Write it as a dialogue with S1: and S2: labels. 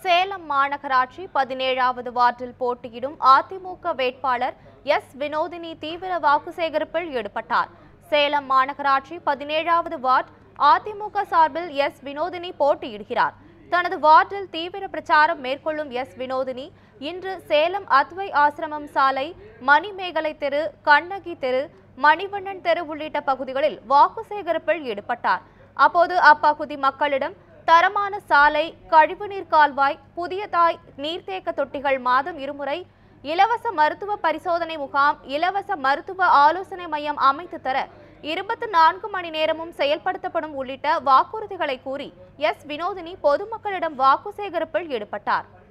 S1: சேலம் மாநகராட்சி பதினேழாவது வார்டில் போட்டியிடும் அதிமுக வேட்பாளர் எஸ் வினோதினி தீவிர வாக்கு சேகரிப்பில் ஈடுபட்டார் சேலம் மாநகராட்சி பதினேழாவது வார்டு அதிமுக சார்பில் எஸ் வினோதினி போட்டியிடுகிறார் தனது வார்டில் தீவிர பிரச்சாரம் மேற்கொள்ளும் எஸ் வினோதினி இன்று சேலம் அத்வை ஆசிரமம் சாலை மணிமேகலை தெரு கண்ணகி தெரு மணிவண்ணன் தெரு உள்ளிட்ட பகுதிகளில் வாக்கு சேகரிப்பில் ஈடுபட்டார் அப்போது அப்பகுதி மக்களிடம் தரமான சாலை கழிவுநீர் கால்வாய் புதிய தாய் நீர்த்தேக்க தொட்டிகள் மாதம் இருமுறை இலவச மருத்துவ பரிசோதனை முகாம் இலவச மருத்துவ ஆலோசனை மையம் அமைத்து தர இருபத்தி நான்கு மணி நேரமும் செயல்படுத்தப்படும் உள்ளிட்ட வாக்குறுதிகளை கூறி எஸ் வினோதினி பொதுமக்களிடம் வாக்கு சேகரிப்பில் ஈடுபட்டார்